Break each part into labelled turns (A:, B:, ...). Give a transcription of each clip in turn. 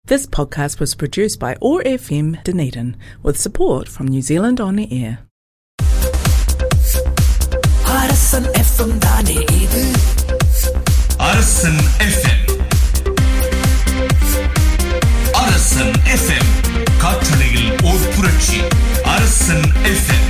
A: This podcast was produced by ORFM Dunedin with support from New Zealand On Air.
B: Arasan FM தானே இது
C: அரசன் FM அரசன் FM காற்றலையில் ஓர் புரட்சி அரசன் எஃப்எம்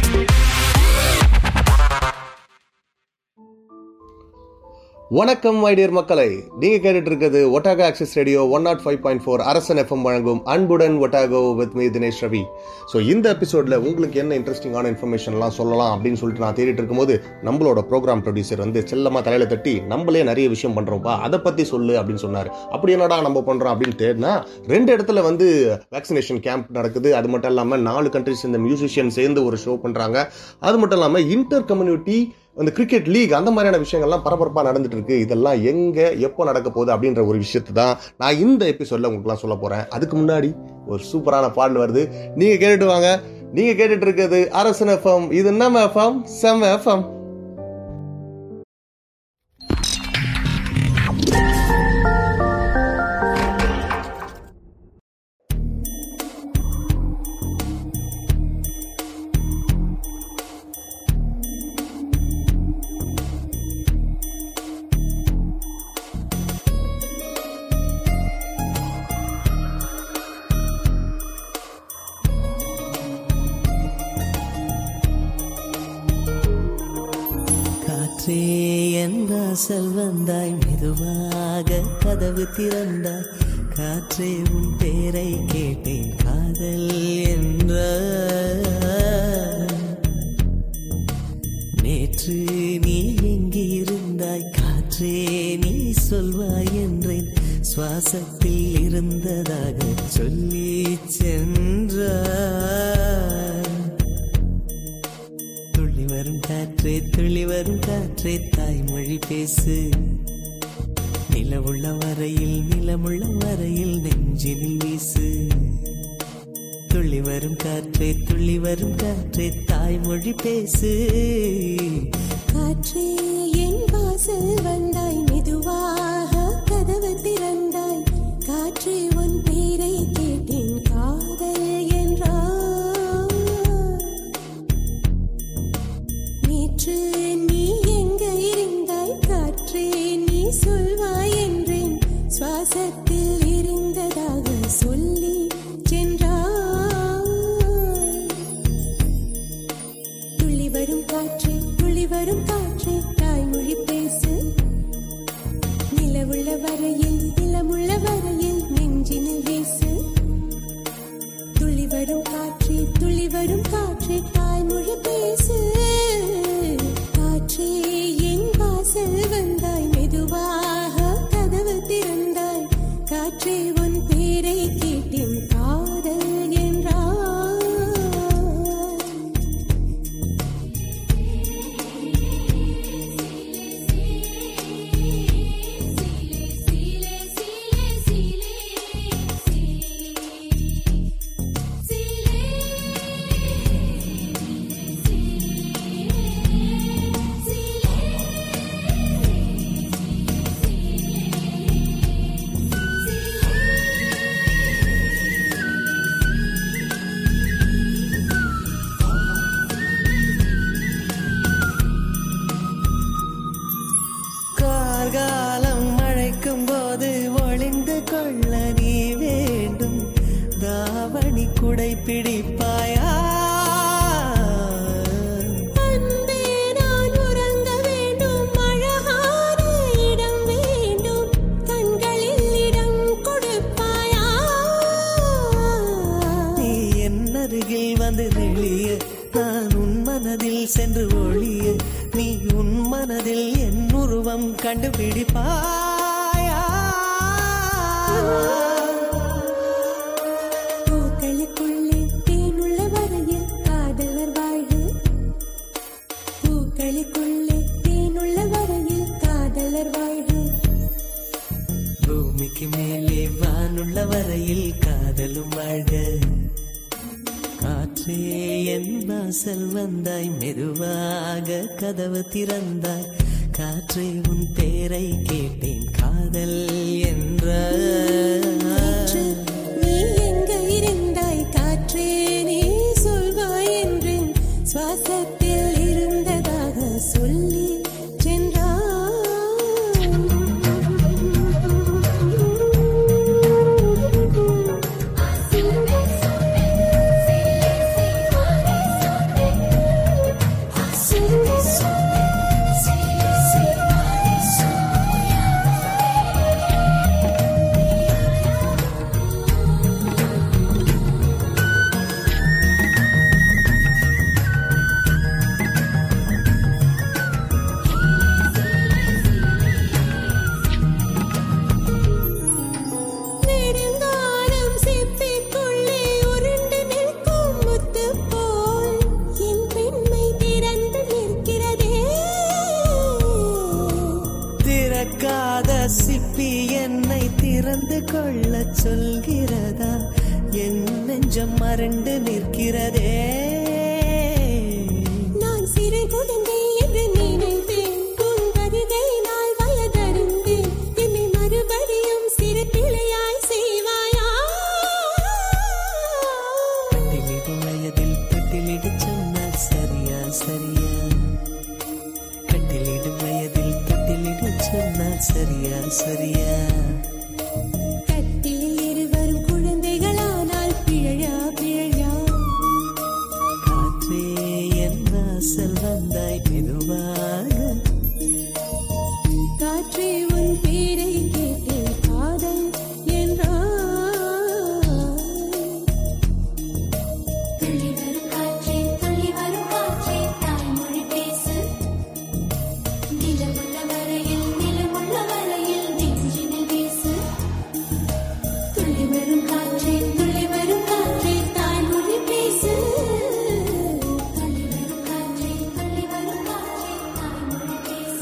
D: வணக்கம் மைடியர் மக்களை நீங்க கேட்டுட்டு இருக்கிறது Otago access radio one nought five point four Arasan FM வழங்கும் அன்புடன் Otago with me Dinesh Ravi so இந்த எபிசோட்ல உங்களுக்கு என்ன இன்ட்ரெஸ்டிங்கான இன்ஃபர்மேஷன்லாம் சொல்லலாம் அப்படின்னு சொல்லிட்டு நான் தேடிட்டு இருக்கும்போது நம்மளோட ப்ரோக்ராம் ப்ரொடியூசர் வந்து செல்லமா தலையில தட்டி நம்மளே நிறைய விஷயம் பண்றோம்ப்பா அதை பத்தி சொல்லு அப்படின்னு சொன்னார் அப்படி என்னடா நம்ம பண்றோம் அப்படின்னு தேடினா ரெண்டு இடத்துல வந்து வேக்சினேஷன் கேம்ப் நடக்குது அது மட்டும் இல்லாமல் நாலு கண்ட்ரிஸ் இந்த மியூசிஷியன் சேர்ந்து ஒரு ஷோ பண்றாங்க அது மட்டும் இல்லாமல் இன்டர் கம்யூனிட்டி அந்த கிரிக்கெட் லீக் அந்த மாதிரியான விஷயங்கள்லாம் பரபரப்பாக நடந்துட்டு இருக்கு இதெல்லாம் எங்க எப்போ நடக்க போகுது அப்படின்ற ஒரு விஷயத்தை தான் நான் இந்த எபிசோட்ல உங்களுக்குலாம் சொல்ல போறேன் அதுக்கு முன்னாடி ஒரு சூப்பரான பாடல் வருது நீங்க கேட்டுட்டு வாங்க நீங்க கேட்டுட்டு இருக்கிறது அரசன் எஃப்எம் இது நம்ம எஃப்எம் செம்ம எஃப்எம்
B: காற்றே என்ற செல்வந்தாய் மெதுவாக கதவு திறந்தாய் காற்றே உன் பேரை கேட்டேன் காதல் என்ற நேற்று நீ எங்கே இருந்தாய் காற்றே நீ சொல்வாய் என்றேன் சுவாசத்தில் இருந்ததாக சொல்லி சென்றாய் துள்ளி வரும் காற்றே துள்ளி வரும் காற்றே தாய்மொழி பேசு நிலவுள்ள வரையில் நிலமுள்ள வரையில் நெஞ்சினில் வீசு துள்ளி வரும் காற்றே துள்ளி வரும் காற்றே தாய்மொழி பேசு
E: காற்றே என் வாசல் வந்தாய் மெதுவாக கதவு திறந்தாய் காற்றே உன் பேரை கேட்டேன் காதல் என்றாய் நேற்று நீ எங்க இருந்தாய் காற்றே நீ சொல்வாய் என்றேன் சுவாசத்தில் இருந்ததாக சொல்லி சென்றாய் துள்ளி வரும் காற்றே துள்ளி வரும் காற்றே தாய்மொழி பேசு நிலவுள்ள வரையில் நிலமுள்ள வரையில் நெஞ்சினில் வீசு துள்ளி வரும் காற்றே துள்ளி வரும் காற்றே தாய்மொழி பேசு காற்றே என் வாசல் வந்தாய் மெதுவாக கதவு திறந்தாய் காற்றே உன் பேரை கேட்டேன் காதல் என்றாய்
B: கார்காலம் மழைக்கும் போது ஒளிந்து கொள்ள நீ வேண்டும் தாவணி குடை பிடிப்பாயா
E: அன்பே நான் உறங்க வேண்டும் அழகான இடம் வேண்டும் கண்களில் இடம் கொடுப்பாயா
B: நீ என் அருகில் வந்து நெளிய நான் உன் மனதில் சென்று ஒளிய நீ உன் மனதில் என் உருவம் கண்டுபிடிப்பாயா
E: பூக்களுக்குள்ளே தேனுள்ள வரையில் காதலர் வாழ்வு பூக்களுக்குள்ளே தேனுள்ள வரையில் காதலர் வாழ்வு
B: பூமிக்கு மேலே வானுள்ள வரையில் காதலும் வாழ்க காற்றே என் வாசல் வந்தாய் மெதுவாக கதவு திறந்தாய் காற்றே உன் பேரை கேட்டேன் காதல் என்ற
E: நேற்று
B: என் நெஞ்சம் மறண்டு நிற்கிறதே
E: நான் சிறு குழந்தை என்று நினைத்தேன் உன் வருகை நாள் வயதறிந்தேன் என்னை மறுபடியும் சிறு பிள்ளையாய் செய்வாயா
B: கட்டிலிடும் வயதில் தொட்டிலிடு சொன்னால் சரியா சரியா கட்டிலிடும் வயதில் தொட்டிலிடு சொன்னால் சரியா சரியா
E: கட்டிலில் இருவரும் குழந்தைகளானால் பிழையா பிழையா
B: காற்றே என் வாசல் வந்தாய் மெதுவாக
E: காற்றே உன் பேரை கேட்டு காதல் என்றாய்
F: துள்ளி வரும் காற்றே துள்ளி வரும் காற்றே தாய்மொழி பேசு நிலமுள்ள வரையில் நிலமுள்ள வரையில் நெஞ்சினில் வீசு துள்ளி வரும் காற்றே துள்ளி வரும் காற்றே தாய்மொழி பேசு துள்ளி வரும் காற்றே துள்ளி வரும் காற்றே தாய்மொழி பேசு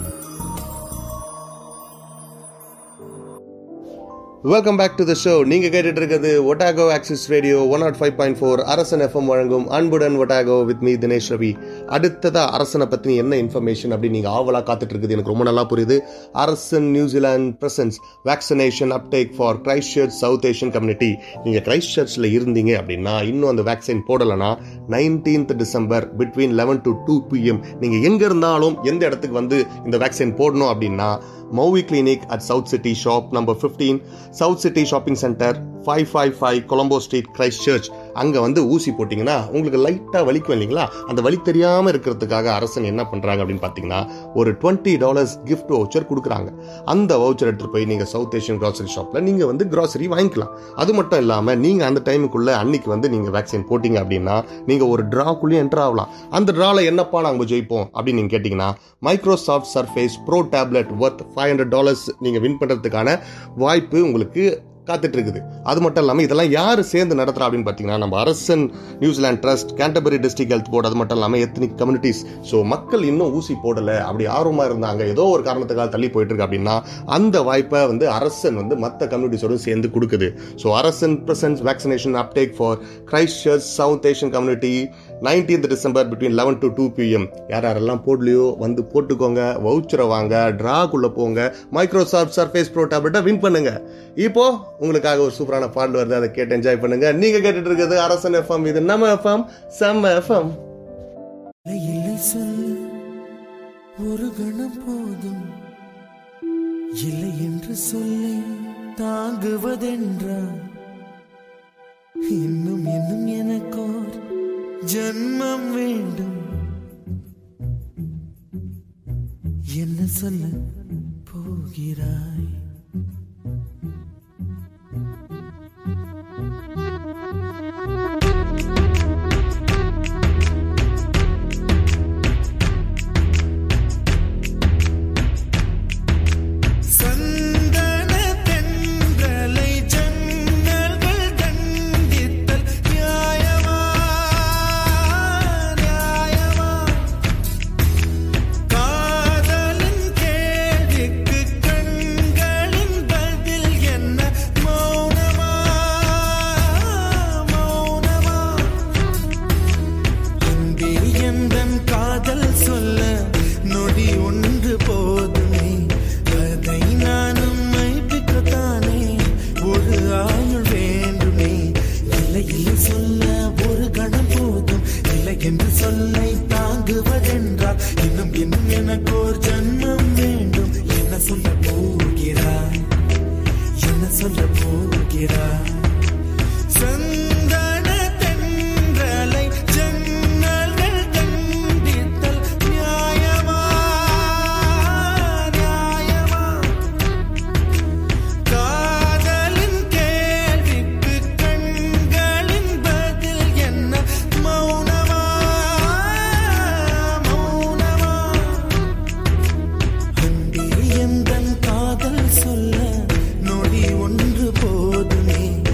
D: welcome back to the show நீங்க கேட்டுட்டு இருக்கிறது Otago access radio one nought five point four Arasan FM வழங்கும் அன்புடன் Otago with me Dinesh Ravi அடுத்ததா அரசனை பத்தி என்ன இன்ஃபர்மேஷன் அப்படி நீங்க ஆவலா காத்துட்டு இருக்குது எனக்கு ரொம்ப நல்லா புரியுது Arasan New Zealand presents vaccination uptake for Christchurch South Asian community நீங்க கிரைஸ்ட் சர்ச்ல இருந்தீங்க அப்படின்னா இன்னும் அந்த வேக்சின் போடலைன்னா nineteenth December between eleven to two PM நீங்க எங்க இருந்தாலும் எந்த இடத்துக்கு வந்து இந்த வேக்சின் போடணும் அப்படின்னா மௌவி clinic at South City shop number fifteen South City shopping centre five five five Colombo street Christchurch அங்கே வந்து ஊசி போட்டிங்கன்னா உங்களுக்கு லைட்டாக வலிக்கும் இல்லைங்களா அந்த வலி தெரியாமல் இருக்கிறதுக்காக அரசன் என்ன பண்ணுறாங்க அப்படின்னு பார்த்தீங்கன்னா ஒரு டுவெண்ட்டி டாலர்ஸ் கிஃப்ட் வவுச்சர் கொடுக்குறாங்க அந்த வவுச்சர் எடுத்துகிட்டு போய் நீங்கள் சவுத் ஏஷியன் கிராசரி ஷாப்பில் நீங்கள் வந்து கிராசரி வாங்கிக்கலாம் அது மட்டும் இல்லாமல் நீங்கள் அந்த டைமுக்குள்ளே அன்னைக்கு வந்து நீங்கள் வேக்சின் போட்டிங்க அப்படின்னா நீங்கள் ஒரு ட்ராக்குள்ளேயும் என்டர் ஆகலாம் அந்த ட்ராவில் என்னப்பா நாங்கள் ஜெயிப்போம் அப்படின்னு நீங்கள் கேட்டிங்கன்னா Microsoft Surface Pro tablet worth five hundred dollars நீங்கள் வின் பண்ணுறதுக்கான வாய்ப்பு உங்களுக்கு காத்துட்டு இருக்குது அது மட்டும் இல்லாமல் இதெல்லாம் யார் சேர்ந்து நடத்துறா அப்படின்னு பார்த்தீங்கன்னா நம்ம Arasan New Zealand trust Canterbury district health board அது மட்டும் இல்லாமல் எத்தனிக் கம்யூனிட்டிஸ் ஸோ மக்கள் இன்னும் ஊசி போடலை அப்படி ஆர்வமாக இருந்தாங்க ஏதோ ஒரு காரணத்துக்காக தள்ளி போயிட்டு இருக்கு அப்படின்னா அந்த வாய்ப்பை வந்து அரசன் வந்து மற்ற கம்யூனிட்டிஸோடு சேர்ந்து கொடுக்குது so Arasan presents vaccination uptake for Christchurch South Asian community nineteenth December between eleven to two PM யார் யாரெல்லாம் போடலையோ வந்து போட்டுக்கோங்க வவுச்சரை வாங்க ட்ராக்குள்ள போங்க மைக்ரோசாஃப்ட் சர்ஃபேஸ் ப்ரோ டேப்லெட்டை வின் பண்ணுங்க இப்போ உங்களுக்காக ஒரு சூப்பரான பாடல் வருது அதை கேட்டு என்ஜாய் பண்ணுங்க நீங்க கேட்டுட்டு இருக்கிறது அரசன் எஃப்எம் இது நம்ம எஃப்எம் செம்ம எஃப்எம்
B: இல்லை, இல்லை சொல்ல ஒரு கணம் போதும் இல்லை என்று சொல்லை தாங்குவதென்றா இன்னும் இன்னும் எனக்கோர் ஜன்மம் வேண்டும் என்ன சொல்ல போகிறாய் சந்தன தென்றலை ஜன்னல்கள் கண்டித்தல் நியாயமா நியாயமா காதலின் கேள்விக்கு கண்களின் பதில் என்ன மௌனமா மௌனமா அன்பே எந்தன் காதல் சொல்ல நொடி ஒன்று போதுமே அதை நானும் மைப்பிக்கத்தானே ஒரு ஆயுள் வேண்டுமே இல்லை இல்லை சொல்ல ஒரு கணம் போதும் இல்லை என்று சொல்லை தாங்குவதென்றால் இன்னும் இன்னும் எனக்கு ஒரு ஜன்மம் வேண்டும் என்ன சொல்ல போகிறாய் என்ன சொல்ல போகிறாய் சந்தன தென்றலை ஜன்னல்கள் கண்டித்தல் நியாயமா நியாயமா காதலின் கேள்விக்கு கண்களின் பதில் என்ன மௌனமா மௌனமா அன்பே எந்தன் காதல் சொல்ல நொடி ஒன்று போதுமே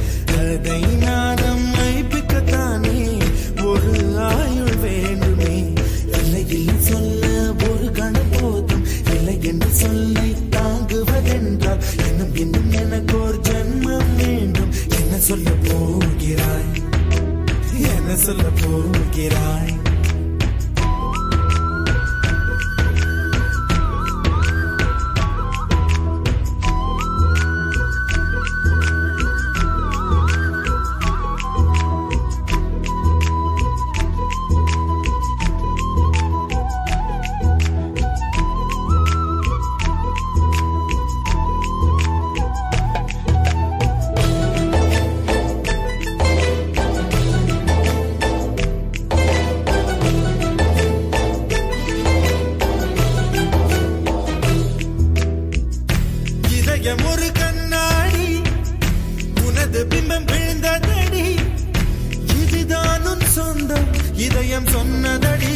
B: என்ன சொல்ல போகிறாய் இதயம் ஒரு கண்ணாடி உனது பிம்பம் விழுந்ததடி இதுதான் உன் சொந்தம் இதயம் சொன்னதடி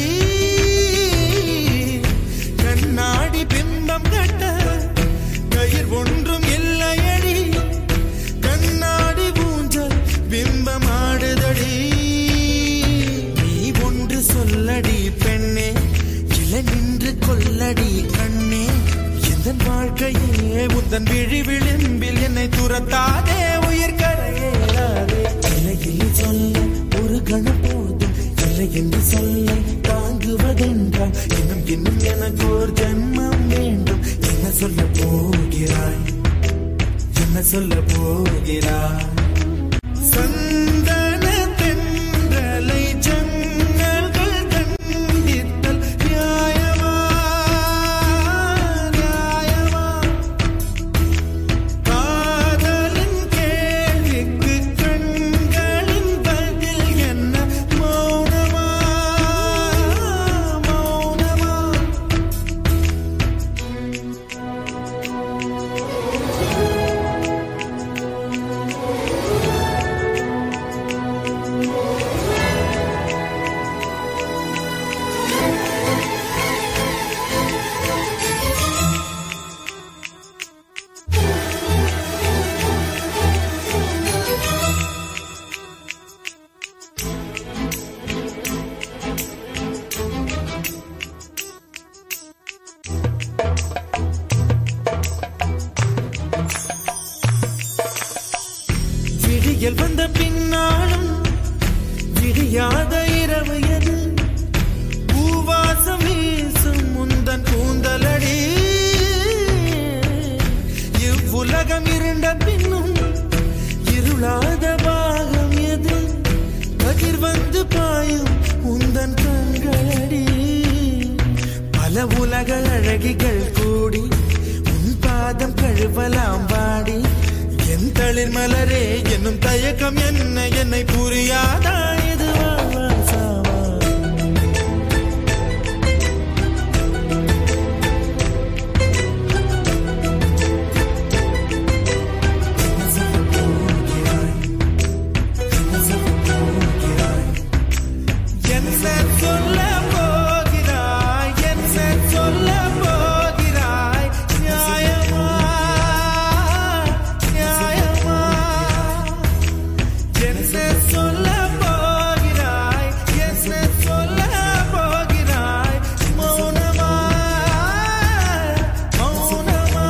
B: கண்ணாடி பிம்பம் கட்ட கயிர் ஒன்றும் இல்லையடி கண்ணாடி ஊஞ்சல் பிம்பம் ஆடுதடி நீ ஒன்று சொல்லடி பெண்ணே இலை நின்று கொல்லடி கண்ணே எந்த வாழ்க்கையே உந்தன் விழி விளிம்பில் என்னை துரத்தாதே உயிர் கரையேறாதே இலையில் சொல்ல ஒரு கணம் போதும் இல்லை என்று சொல்ல தாங்குவதென்றால் இன்னும் இன்னும் எனக்கு ஒரு ஜென்மம் வேண்டும் என்ன சொல்ல போகிறாய் என்ன சொல்ல போகிறாய் சந்தன தென்றலை ஜன்னல்கள் கண்டித்தல் நியாயமா நியாயமா காதலின் கேள்விக்கு கண்களின் பதில் என்ன மௌனமா மௌனமா விடியல் வந்த பின்னாலும் விடியாத இரவு எது பூவாசம் வீசும் முந்தன் கூந்தலடி இவ்வுலகம் இருண்ட பின்னும் இருளாத பாகம் எது கதிர் வந்து பாயும் உந்தன் கண்களடி பல உலக அழகிகள் கூடி உன் பாதம் கழுவலாம் வாடி என் தளிர் மலரே என்னும் தயக்கம் என்ன என்னை புரியாதா இது வாழ்வா சாவா என்ன சொல்ல போகிறாய்? என்ன சொல்ல போகிறாய்? என்ன சொல்ல போகிறாய் என்ன சொல்ல போகிறாய் நியாயமா நியாயமா என்ன சொல்ல போகிறாய் என்ன சொல்ல போகிறாய் மௌனமா மௌனமா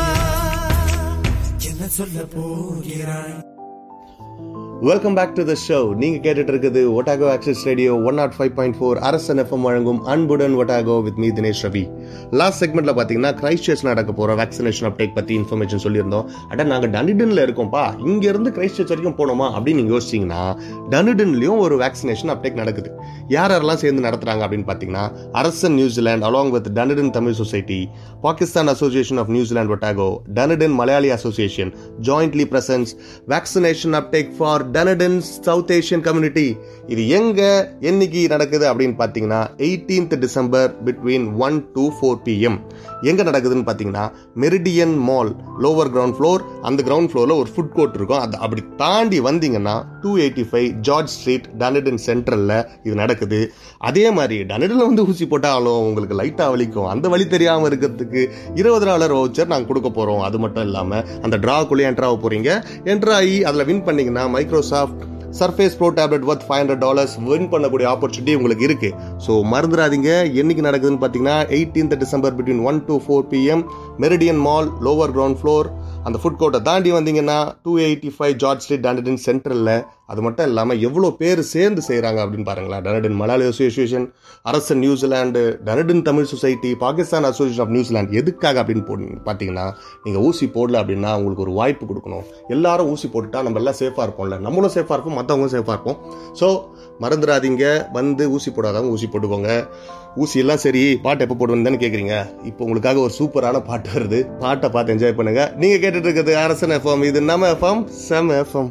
B: என்ன சொல்ல போகிறாய்
D: welcome back to the show நீங்க கேட்டுட்டு இருக்குது Otago access radio one nought five point four Arasan FM வழங்கும் அன்புடன் Otago with me Dinesh Ravi last செக்மெண்ட்ல பாத்தீங்கன்னா கிரைஸ்ட் சர்ச் நடக்க போற வேக்சினேஷன் அப்டேக் பத்தி இன்ஃபர்மேஷன் சொல்லியிருந்தோம் அட நாங்க டனிடன்ல இருக்கோம்ப்பா இங்க இருந்து கிரைஸ்ட் சர்ச் வரைக்கும் போனோமா அப்படின்னு நீங்க யோசிச்சீங்கன்னா டனிடன்லயும் ஒரு வேக்சினேஷன் அப்டேக் நடக்குது யார் யாரெல்லாம் சேர்ந்து நடத்துறாங்க அப்படின்னு பாத்தீங்கன்னா Arasan New Zealand along with Dunedin Tamil society Pakistan association of New Zealand Otago Dunedin Malayali association jointly presents vaccination uptake for Dunedin South Asian community இது எங்க என்னைக்கு நடக்குது அப்படின்னு பாத்தீங்கன்னா 18th December between one to four PM எங்க நடக்குதுன்னு பாத்தீங்கன்னா Meridian mall lower ground floor அந்த கிரவுண்ட் ஃப்ளோர்ல ஒரு ஃபுட் கோர்ட் இருக்கும் அது அப்படி தாண்டி வந்தீங்கன்னா two eighty five George street Dunedin சென்ட்ரல்ல இது நடக்குது அதே மாதிரி டனடன்ல வந்து ஊசி போட்டாலும் உங்களுக்கு லைட்டா வலிக்கும் அந்த வழி தெரியாம இருக்கிறதுக்கு இருபது டாலர் வவுச்சர் நாங்க கொடுக்க போறோம் அது மட்டும் இல்லாம அந்த டிராக்குள்ளே என்ட்ரு ஆக போறீங்க என்ட்ரு ஆகி அதுல வின் பண்ணீங்கன்னா Microsoft Surface Pro tablet worth five hundred dollars win பண்ணக்கூடிய ஆப்பர்ச்சுனிட்டி உங்களுக்கு இருக்கு ஸோ மறந்துடாதீங்க என்னைக்கு நடக்குதுன்னு பார்த்தீங்கன்னா 18th December between one to four PM Meridian mall lower ground floor அந்த ஃபுட் கோர்ட்டை தாண்டி வந்தீங்கன்னா two eighty five George street Dunedin சென்ட்ரலில் அது மட்டும் இல்லாமல் எவ்வளோ பேர் சேர்ந்து செய்கிறாங்க அப்படின்னு பாருங்களேன் Dunedin Malayali association Arasan New Zealand Dunedin Tamil society Pakistan association of New Zealand எதுக்காக அப்படின்னு போடு பார்த்தீங்கன்னா நீங்கள் ஊசி போடல அப்படின்னா உங்களுக்கு ஒரு வாய்ப்பு கொடுக்கணும் எல்லாரும் ஊசி போட்டுட்டா நம்ம எல்லாம் சேஃபாக இருப்போம்ல நம்மளும் சேஃபாக இருப்போம் மற்றவங்களும் சேஃபாக இருப்போம் ஸோ மறந்துடாதீங்க வந்து ஊசி போடாதவங்க ஊசி போட்டுக்கோங்க ஊசி எல்லாம் சரி பாட்டு எப்போ போடுவேன்னு தானே கேட்குறீங்க இப்போ உங்களுக்காக ஒரு சூப்பரான பாட்டு வருது பாட்டை பார்த்து என்ஜாய் பண்ணுங்க நீங்கள் கேட்டுட்டு இருக்கிறது அரசன் எஃப்எம் இது நம்ம எஃப்எம் செம் எஃப்எம்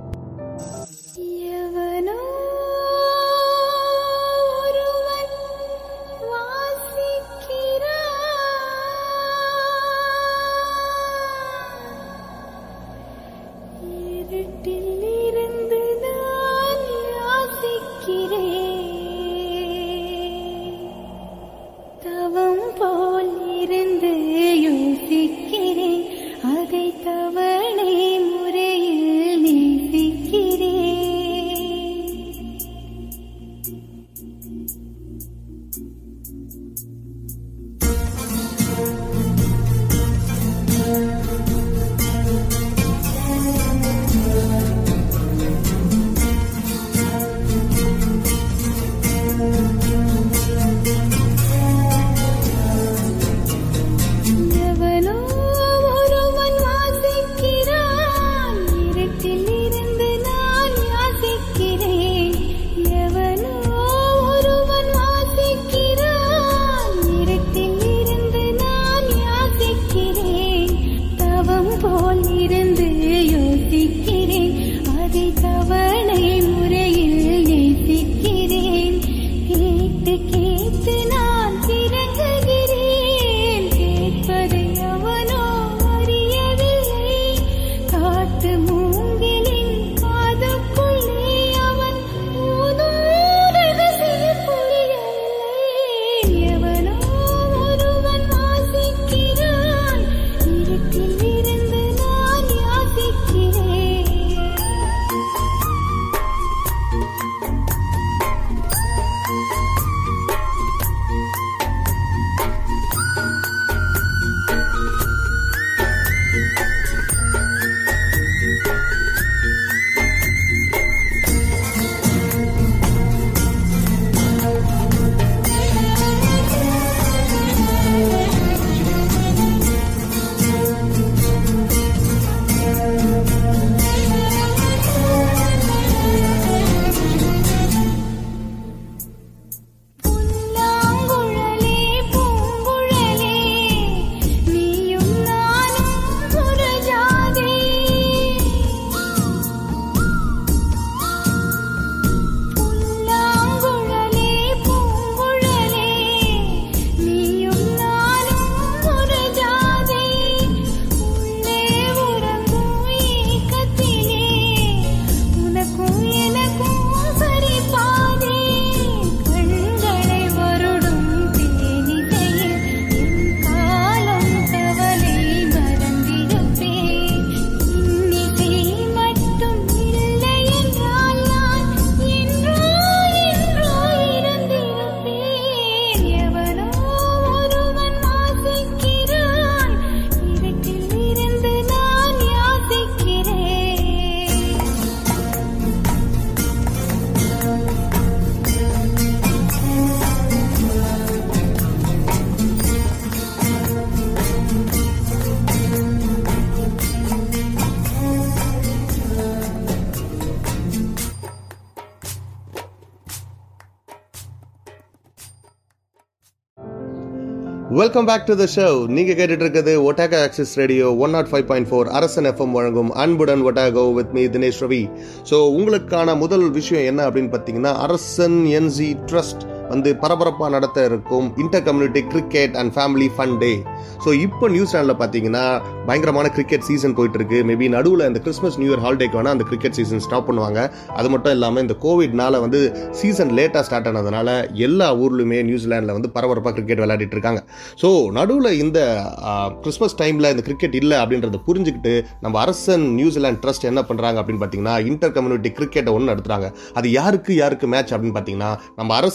E: எவனோ ஒருவன் வாசிக்கிறான் இருட்டில் இருந்து நான் யாசிக்கிறேன் தவம் போல் இருந்து யோசிக்கிறேன் அதை தவணை முறையில் நேசிக்கிறேன் எவனோ ஒருவன் வாசிக்கிறான் இருட்டில் இருந்து நான் யாசிக்கிறேன் எவனோ ஒருவன் வாசிக்கிறான் இருட்டில் இருந்து நான் யாசிக்கிறேன் தவம் போல் இருந்து யோசிக்கிறேன் அதை தவணை முறையில் நேசிக்கிறேன் கேட்டு கேட்டு நான் கிறங்குகிறேன் கேட்பதை அவனோ அறியவில்லை காட்டு மூங்கிலின் காதுக்குள்ளே அவன் ஊதும் ரகசியம் புரியவில்லை எவனோ ஒருவன் வாசிக்கிறான் இருட்டில் இருந்து நான் யாசிக்கிறேன் புல்லாங்குழலே பூங்குழலே நீயும் நானும் ஒரு ஜாதி புல்லாங்குழலே பூங்குழலே நீயும் நானும் ஒரு ஜாதி உள்ளே உறங்கும் ஏக்கத்திலே உனக்கும் எனக்கும் சரி பாதி கண்களை வருடும் தேனிசையில் என் காலம் கவலை மறந்திருப்பேன் இன்னிசை மட்டும் இல்லை என்றால் நான் என்றோ என்றோ இறந்திருப்பேன் எவனோ ஒருவன் வாசிக்கிறான் இருட்டில் இருந்து நான் யாசிக்கிறேன்
D: welcome back to the show நீங்க கேட்டுட்டு இருக்கிறது Otago access radio one nought five point four Arasan FM வழங்கும் அன்புடன் Otago with me Dinesh Ravi so உங்களுக்கான முதல் விஷயம் என்ன அப்படின்னு பார்த்தீங்கன்னா அரசன் என்ஜி ட்ரஸ்ட் வந்து பரபரப்பாக நடத்த இருக்கும் inter community cricket and family fun day so இப்போ நியூசிலாண்டில் பார்த்தீங்கன்னா பயங்கரமான கிரிக்கெட் சீசன் போயிட்டு இருக்கு மேபி நடுவில் இந்த கிறிஸ்மஸ் நியூ இயர் ஹாலிடேக்கு வேணால் அந்த கிரிக்கெட் சீசன் ஸ்டாப் பண்ணுவாங்க அது மட்டும் இல்லாமல் இந்த கோவிட்னால வந்து சீசன் லேட்டாக ஸ்டார்ட் ஆனதுனால எல்லா ஊர்லையுமே நியூசிலாண்டில் வந்து பரபரப்பாக கிரிக்கெட் விளையாடிட்டு இருக்காங்க ஸோ நடுவில் இந்த கிறிஸ்மஸ் டைமில் இந்த கிரிக்கெட் இல்லை அப்படின்றத புரிஞ்சுக்கிட்டு நம்ம அரசன் நியூசிலாந்து ட்ரஸ்ட் என்ன பண்ணுறாங்க அப்படின்னு பார்த்தீங்கன்னா இன்டர் கம்யூனிட்டி கிரிக்கெட்டை ஒன்று நடத்துறாங்க அது யாருக்கு யாருக்கு மேட்ச் அப்படின்னு பார்த்தீங்கன்னா நம்ம அரசன் நியூசிலாந்து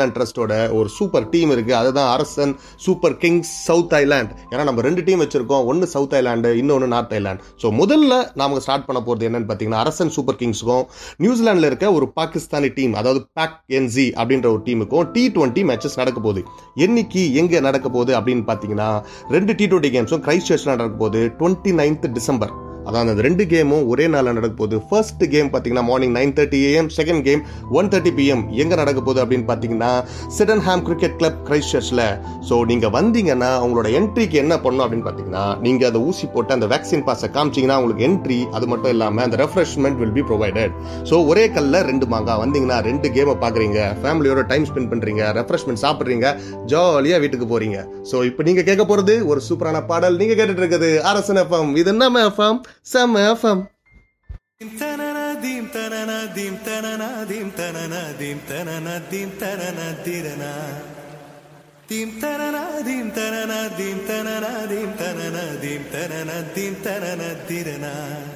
D: நியூசிலாந்து ட்ரஸ்டோட ஒரு சூப்பர் டீம் இருக்கு அதுதான் அரசன் சூப்பர் கிங்ஸ் சவுத் ஐலாண்ட் ஏன்னா நம்ம ரெண்டு டீம் வச்சிருக்கோம் ஒன்னு சவுத் ஐலாண்டு இன்னொன்னு நார்த் ஐலாண்ட் ஸோ முதல்ல நாம ஸ்டார்ட் பண்ண போறது என்னன்னு பாத்தீங்கன்னா அரசன் சூப்பர் கிங்ஸுக்கும் நியூசிலாந்துல இருக்க ஒரு பாகிஸ்தானி டீம் அதாவது பேக் என்ஜி அப்படின்ற ஒரு டீமுக்கும் டி டுவெண்ட்டி மேட்சஸ் நடக்க போகுது என்னைக்கு எங்க நடக்க போகுது அப்படின்னு பாத்தீங்கன்னா ரெண்டு டி டுவெண்ட்டி கேம்ஸும் கிரைஸ்ட் சர்ச்ல நடக்க போகுது டுவெண்ட்டி நைன்த் டிசம்பர் அதான் அந்த ரெண்டு கேமும் ஒரே நாளில் நடக்க போகுது ஃபர்ஸ்ட் கேம் பார்த்தீங்கன்னா morning nine thirty AM second game one thirty PM எங்கே நடக்க போகுது அப்படின்னு பார்த்தீங்கன்னா சிடன் ஹாம் கிரிக்கெட் கிளப் கிரைஸ்ட் சர்ச்சில் ஸோ நீங்கள் வந்தீங்கன்னா உங்களோட என்ட்ரிக்கு என்ன பண்ணணும் அப்படின்னு பார்த்தீங்கன்னா நீங்கள் அந்த ஊசி போட்டு அந்த வேக்சின் பாஸை காமிச்சிங்கன்னா உங்களுக்கு என்ட்ரி அது மட்டும் இல்லாமல் அந்த refreshment will be provided so ஒரே கல்ல ரெண்டு மாங்கா வந்தீங்கன்னா ரெண்டு கேமை பார்க்குறீங்க ஃபேமிலியோட டைம் ஸ்பெண்ட் பண்ணுறீங்க ரெஃப்ரெஷ்மெண்ட் சாப்பிட்றீங்க ஜாலியாக வீட்டுக்கு போறீங்க ஸோ இப்போ நீங்கள் கேட்க போகிறது ஒரு சூப்பரான பாடல் நீங்கள் கேட்டுட்டு இருக்குது அரசன் எஃப்எம் இது என்ன எஃப்எம் செம்ம எஃப்எம்
B: தனனதீம் தனனதீம் தனனதீம் தனனதீம் தனனதீம் தனனதிரனா தீம் தனனதீம் தனனதீம் தனனதீம் தனனதீம் தனனதீம் தனனதிரனா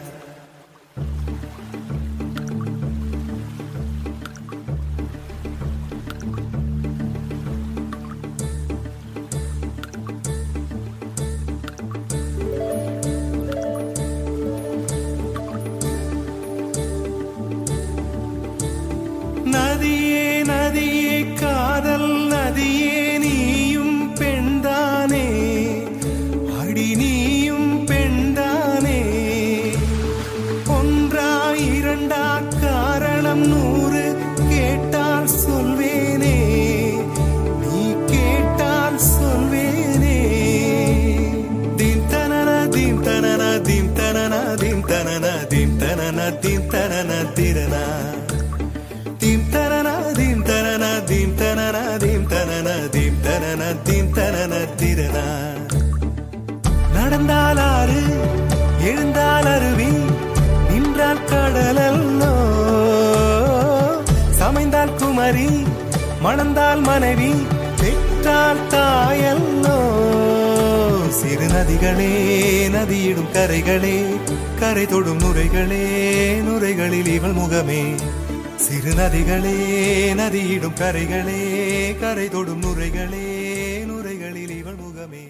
B: நதியே நதியே காதல் நதியே நீயும் பெண்தானே அடி நீயும் பெண்தானே ஒன்றா இரண்டா காரணம் நூறு கேட்டால் சொல்வேனே நீ கேட்டால் சொல்வேனே தீம் தனன தீம் தனன தீம் தனன தீம் தனன தீம் தனன தீம் தனன திரனா தீம் தனன தீம் தனன தீம் தனன தீம் தனன தீம் தனன தீம் தனன திரனா நடந்தால் ஆறு எழுந்தால் அருவி நின்றால் கடலல்லோ சமைந்தால் குமரி மணந்தால் மனைவி பெற்றால் தாயல்லோ சிறு நதிகளே நதியிடும் கரைகளே கரை தொடும் நுரைகளே நுரைகளில் இவள் முகமே சிறு நதிகளே நதியிடும் கரைகளே கரை தொடும் நுரைகளே நுரைகளில் இவள் முகமே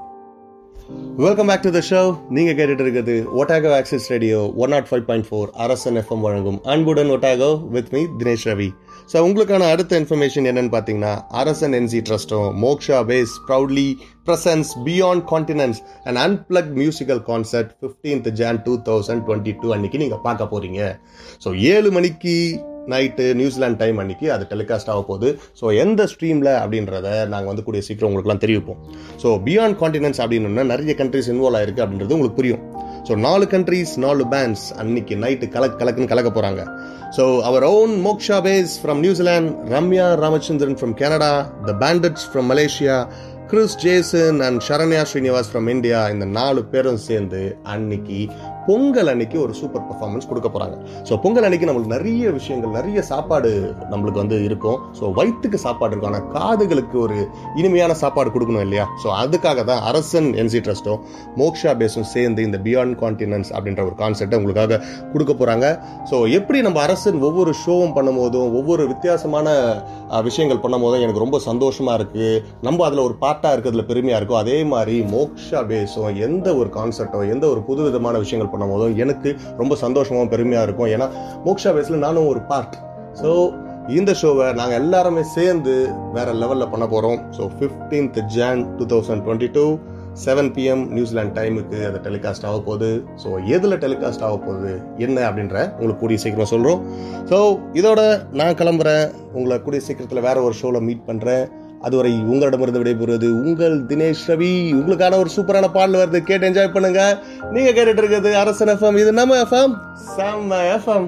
D: welcome back to the show நீங்க கேட்டுட்டு இருக்கிறது Otago access radio one nought five point four Arasan FM வழங்கும் அன்புடன் Otago with me Dinesh Ravi so உங்களுக்கான அடுத்த இன்ஃபர்மேஷன் என்னன்னு பார்த்தீங்கன்னா அரசன் என்சி ட்ரஸ்டும் Moksha bass proudly presents beyond continents and unplugged musical concert fifteenth Jan two thousand twenty two அன்னைக்கு நீங்க பார்க்க போறீங்க ஸோ ஏழு மணிக்கு நைட்டு நியூசிலாந்து டைம் அன்னைக்கு அது டெலிகாஸ்ட் ஆக போகுது ஸோ எந்த ஸ்ட்ரீமில் அப்படின்றத நாங்கள் வந்து கூடிய சீக்கிரம் உங்களுக்குலாம் தெரிவிப்போம் ஸோ பியாண்ட் கான்டினென்ட்ஸ் அப்படின்னு நிறைய கண்ட்ரிஸ் இன்வால்வ் ஆயிருக்கு அப்படின்றது உங்களுக்கு புரியும் ஸோ நாலு கண்ட்ரீஸ் நாலு பேண்ட்ஸ் அன்னைக்கு நைட்டு கலக் கலக்குன்னு கலக்க போகிறாங்க so our own Moksha bass from New Zealand Ramya Ramachandran from Canada the Bandits from Malaysia Chris Jason and Saranya Srinivas from India இந்த நாலு பேரும் சேர்ந்து அன்னைக்கு பொங்கல் அன்னைக்கு ஒரு சூப்பர் பர்ஃபார்மன்ஸ் கொடுக்க போறாங்க ஸோ பொங்கல் அன்னைக்கு நம்மளுக்கு நிறைய விஷயங்கள் நிறைய சாப்பாடு நம்மளுக்கு வந்து இருக்கும் ஸோ வயிற்றுக்கு சாப்பாடு இருக்கும் ஆனால் காதுகளுக்கு ஒரு இனிமையான சாப்பாடு கொடுக்கணும் இல்லையா ஸோ அதுக்காக தான் அரசன் என்சி ட்ரஸ்ட்டும் மோக்ஷா பேஸும் சேர்ந்து இந்த பியாண்ட் கான்டினன்ஸ் அப்படின்ற ஒரு கான்செப்டை உங்களுக்காக கொடுக்க போறாங்க ஸோ எப்படி நம்ம அரசன் ஒவ்வொரு ஷோவும் பண்ணும் போதும் ஒவ்வொரு வித்தியாசமான அஹ், விஷயங்கள் பண்ணும் போதும் எனக்கு ரொம்ப சந்தோஷமா இருக்கு நம்ம அதில் ஒரு பார்ட்டா இருக்கிறதுல பெருமையா இருக்கும் அதே மாதிரி மோக்ஷா பேஸும் எந்த ஒரு கான்செப்டோ எந்த ஒரு புது விதமான விஷயங்கள் பண்ணும் போதும் எனக்கு ரொம்ப சந்தோஷமாவும் பெருமையா இருக்கும் ஏன்னா மோக்ஷா பேஸ்ல நானும் ஒரு பார்ட் ஸோ இந்த ஷோவை நாங்கள் எல்லாருமே சேர்ந்து வேற லெவலில் பண்ண போகிறோம் so fifteenth Jan two thousand twenty two seven PM New Zealand டைமுக்கு அது டெலிகாஸ்ட் ஆக போகுது ஸோ எதில் டெலிகாஸ்ட் ஆக போகுது என்ன அப்படின்ற உங்களுக்கு கூடிய சீக்கிரம் சொல்கிறோம் ஸோ இதோட நான் கிளம்புறேன் உங்களை கூடிய சீக்கிரத்தில் வேற ஒரு ஷோவில் மீட் பண்ணுறேன் அதுவரை உங்களிடமிருந்து விடைபெறுவது உங்கள் தினேஷ் ரவி உங்களுக்கான ஒரு சூப்பரான பாடல் வருது கேட்டு என்ஜாய் பண்ணுங்க நீங்க கேட்டுட்டு இருக்கிறது அரசன் எஃப்எம் இது நம்ம எஃப்எம் செம்ம எஃப்எம்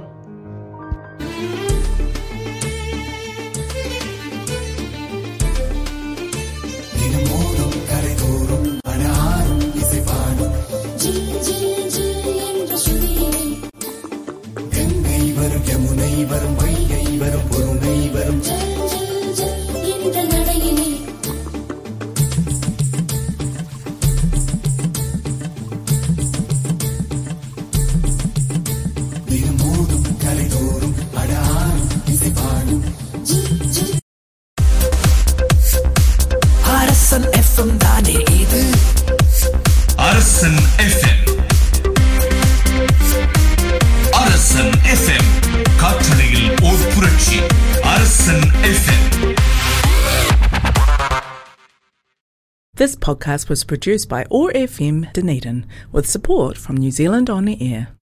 F: ஜில் ஜில் ஜில் என்ற சுதியிலே ஜல் ஜல் ஜல் என்ற நடையிலே ஜில் ஜில்
A: This podcast was produced by OAR FM Dunedin with support from New Zealand On the Air.